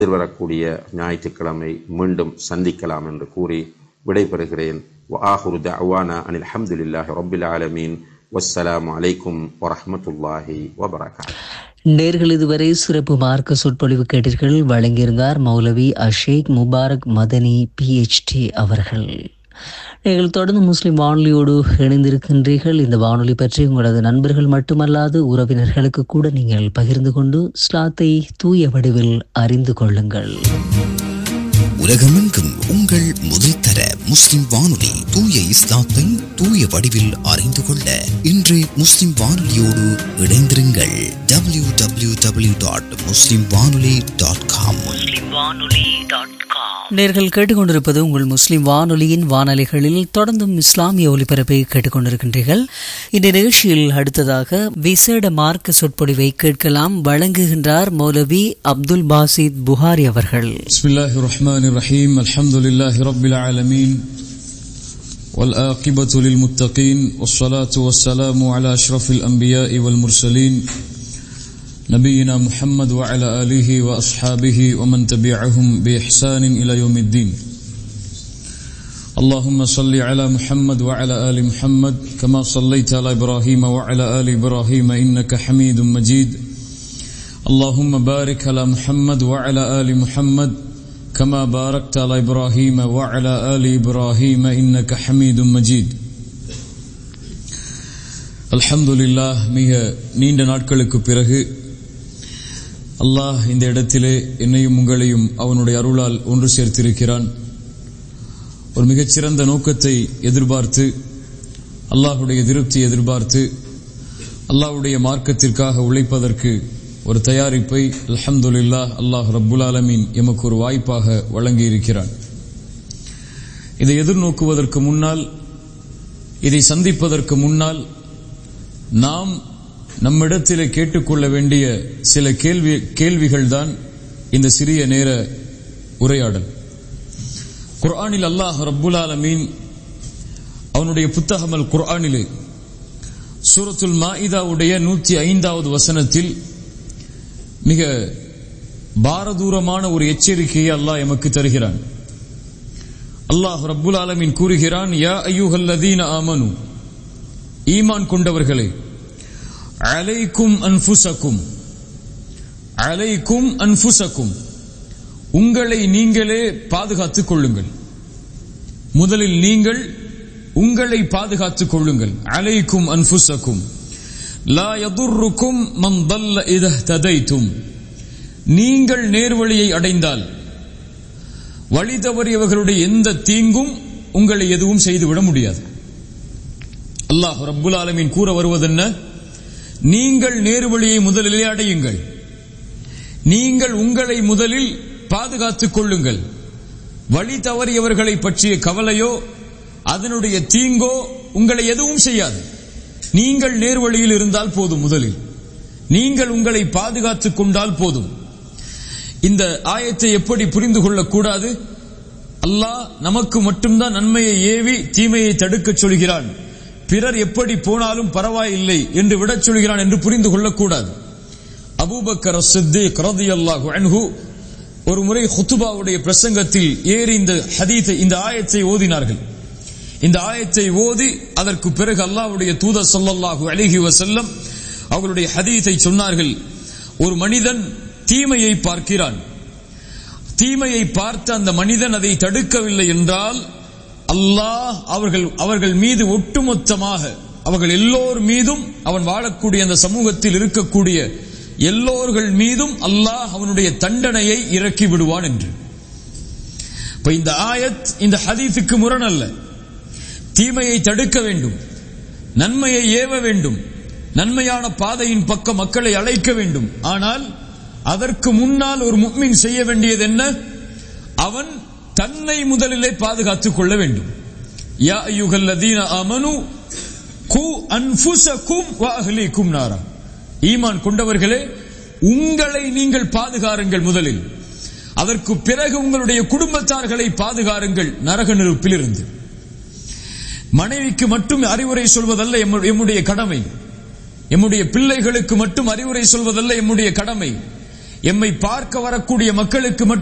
எதிர்வரக்கூடிய ஞாயிற்றுக்கிழமை மீண்டும் சந்திக்கலாம் என்று கூறி விடைபெறுகிறேன் وآخر دعوانا أن الحمد لله رب العالمين والسلام عليكم ورحمة الله وبركاته நேர்கள் இதுவரை சிறப்பு மார்க்க சொற்பொழிவு கேட்டீர்கள் வழங்கியிருந்தார் மௌலவி அஷேக் முபாரக் மதனி பிஹெச்டி அவர்கள் நீங்கள் தொடர்ந்து முஸ்லிம் வானொலியோடு இணைந்திருக்கின்றீர்கள் இந்த வானொலி பற்றி உங்களது நண்பர்கள் மட்டுமல்லாது உறவினர்களுக்கு கூட நீங்கள் பகிர்ந்து கொண்டு ஸ்லாத்தை தூய வடிவில் அறிந்து கொள்ளுங்கள் உலகமெங்கும் உங்கள் முதல்தர முஸ்லிம் வானொலி தூய இஸ்லாத்தை தூய வடிவில் அறிந்து கொள்ள இன்று முஸ்லிம் வானொலியோடு இணைந்திருங்கள் W W W dot muslim vanoli dot com நேர்கள் கேட்டுக்கொண்டிருப்பது உங்கள் முஸ்லிம் வானொலியின் வானொலிகளில் தொடர்ந்தும் இஸ்லாமிய ஒலிபரப்பை கேட்டுக்கொண்டிருக்கின்றீர்கள் இந்த நிகழ்ச்சியில் அடுத்ததாக விசேட மார்க்க சொற்பொழிவை கேட்கலாம் வழங்குகின்றார் மௌலவி அப்துல் பாசித் புகாரி அவர்கள் بسم الله الرحمن الرحيم الحمد لله رب العالمين والآقبة للمتقين والصلاة والسلام على أشرف الأنبياء والمرسلين نبينا محمد وعلى آله وأصحابه ومن تبعهم بإحسان إلى يوم الدين اللهم صل على محمد وعلى آل محمد كما صليت على إبراهيم وعلى آل إبراهيم إنك حميد مجيد اللهم بارك على محمد وعلى آل محمد كما باركت على إبراهيم وعلى آل إبراهيم إنك حميد مجيد அல்ஹம்துலில்லாஹ் மிக நீண்ட நாட்களுக்கு பிறகு அல்லாஹ் இந்த இடத்திலே என்னையும் உங்களையும் அவனுடைய அருளால் ஒன்று சேர்த்திருக்கிறான் ஒரு மிகச்சிறந்த நோக்கத்தை எதிர்பார்த்து அல்லாஹுடைய திருப்தி எதிர்பார்த்து அல்லாஹ்வுடைய மார்க்கத்திற்காக உழைப்பதற்கு ஒரு தயாரிப்பை அல்ஹம்துலில்லாஹ் அல்லாஹ் ரப்புல் ஆலமீன் எமக்கு ஒரு வாய்ப்பாக வழங்கியிருக்கிறான் இதை எதிர்நோக்குவதற்கு முன்னால் இதை சந்திப்பதற்கு முன்னால் நாம் நம்மிடத்திலே கேட்டுக்கொள்ள வேண்டிய சில கேள்வி கேள்விகள் தான் இந்த சிறிய நேர உரையாடல் குர்ஆனில் அல்லாஹ் ரப்புல் ஆலமீன் அவனுடைய புத்தகம் அல் குர்ஆனிலே சூரத்துல் மாஇதாவுடைய நூற்றி ஐந்தாவது வசனத்தில் மிக பாரதூரமான ஒரு எச்சரிக்கையை அல்லாஹ் எமக்கு தருகிறான் அல்லாஹ் ரப்புல் ஆலமீன் கூறுகிறான் யா ஐயூஹல்லதீன ஆமனு ஈமான் கொண்டவர்களே அலைக்கும் அன்ஃபுசக்கும் அலைக்கும் அன்ஃபுசக்கும் உங்களை நீங்களே பாதுகாத்துக் கொள்ளுங்கள் முதலில் நீங்கள் உங்களை பாதுகாத்துக் கொள்ளுங்கள் அலைக்கும் அன்ஃபுசக்கும் லா யதுர்ருக்கும் மன் தல்ல இதஹ்ததைத்தும் நீங்கள் நேர்வழியை அடைந்தால் வழி தவறியவர்களுடைய எந்த தீங்கும் உங்களை எதுவும் செய்துவிட முடியாது அல்லாஹ் ரப்புல் ஆலமீன் கூற வருவதென்ன நீங்கள் நேர்வழியை முதலிலே அடையுங்கள் நீங்கள் உங்களை முதலில் பாதுகாத்துக் கொள்ளுங்கள் வழி தவறியவர்களை பற்றிய கவலையோ அதனுடைய தீங்கோ உங்களை எதுவும் செய்யாது நீங்கள் நேர்வழியில் இருந்தால் போதும் முதலில் நீங்கள் உங்களை பாதுகாத்துக் கொண்டால் போதும் இந்த ஆயத்தை எப்படி புரிந்து கொள்ளக்கூடாது அல்லாஹ் நமக்கு மட்டும்தான் நன்மையை ஏவி தீமையை தடுக்கச் சொல்கிறான் பிறர் எப்படி போனாலும் பரவாயில்லை என்று விடச் சொல்கிறான் என்று புரிந்து கொள்ளக்கூடாது அபூபக்கர் சித்திக் ரதியல்லாஹு அன்ஹு ஒரு முறை ஹுத்துபாவுடைய பிரசங்கத்தில் ஏறி இந்த ஹதீத்தை இந்த ஆயத்தை ஓதினார்கள் இந்த ஆயத்தை ஓதி அதற்கு பிறகு அல்லாஹ்வுடைய தூதர் ஸல்லல்லாஹு அலைஹி வஸல்லம் அவர்களுடைய ஹதீத்தை சொன்னார்கள் ஒரு மனிதன் தீமையை பார்க்கிறான் தீமையை பார்த்த அந்த மனிதன் அதை தடுக்கவில்லை என்றால் அல்லாஹ் அவர்கள் அவர்கள் மீது ஒட்டுமொத்தமாக அவர்கள் எல்லோர் மீதும் அவன் வாழக்கூடிய அந்த சமூகத்தில் இருக்கக்கூடிய எல்லோர்கள் மீதும் அல்லாஹ் அவனுடைய தண்டனையை இறக்கி விடுவான் என்று இப்ப இந்த ஆயத் இந்த ஹதீஸுக்கு முரண் அல்ல தீமையை தடுக்க வேண்டும் நன்மையை ஏவ வேண்டும் நன்மையான பாதையின் பக்கம் மக்களை அழைக்க வேண்டும் ஆனால் அதற்கு முன்னால் ஒரு முக்மின் செய்ய வேண்டியது என்ன அவன் தன்னை முதலிலே பாதுகாத்துக் கொள்ள வேண்டும் யா ஐயுகல்லதீன அமனு கு அன்ஃபுசக்கும் வ அஹ்லீக்கும் நாரா ஈமான் கொண்டவர்களே உங்களை நீங்கள் பாதுகாருங்கள் முதலில் அதற்கு பிறகு உங்களுடைய குடும்பத்தார்களை பாதுகாருங்கள் நரக நெருப்பில் இருந்து மனைவிக்கு மட்டும் அறிவுரை சொல்வதல்ல எம்மு- எம்முடைய கடமை எம்முடைய பிள்ளைகளுக்கு மட்டும் அறிவுரை சொல்வதல்ல எம்முடைய கடமை எம்மை பார்க்க வரக்கூடிய மக்களுக்கு மட்டும்